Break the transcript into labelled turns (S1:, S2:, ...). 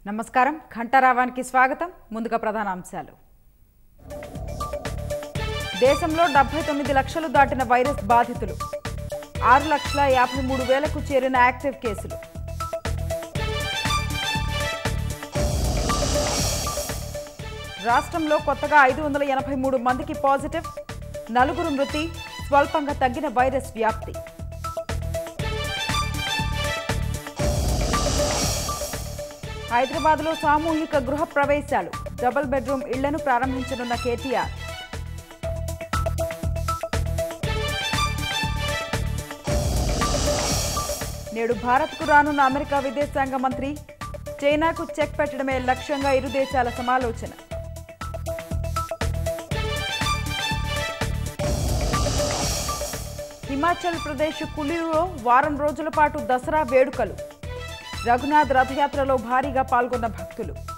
S1: నమస్కారం ఘంటారావానికి స్వాగతం ముందుగా ప్రధాన అంశాలు దేశంలో డెబ్బై తొమ్మిది లక్షలు దాటిన వైరస్ బాధితులు ఆరు లక్షల యాభై మూడు వేలకు చేరిన యాక్టివ్ కేసులు రాష్ట్రంలో కొత్తగా ఐదు వందల ఎనభై మూడు మందికి పాజిటివ్ నలుగురు మృతి స్వల్పంగా తగ్గిన వైరస్ వ్యాప్తి హైదరాబాద్లో సామూహిక గృహ ప్రవేశాలు డబుల్ బెడ్రూమ్ ఇళ్లను ప్రారంభించనున్న కేటీఆర్ నేడు భారత్కు రానున్న అమెరికా విదేశాంగ మంత్రి చైనాకు చెక్ పెట్టడమే లక్ష్యంగా ఇరు దేశాల సమాలోచన హిమాచల్ ప్రదేశ్ కులీలో వారం రోజుల పాటు దసరా వేడుకలు రఘునాథ్ రథయాత్రలో భారీగా పాల్గొన్న భక్తులు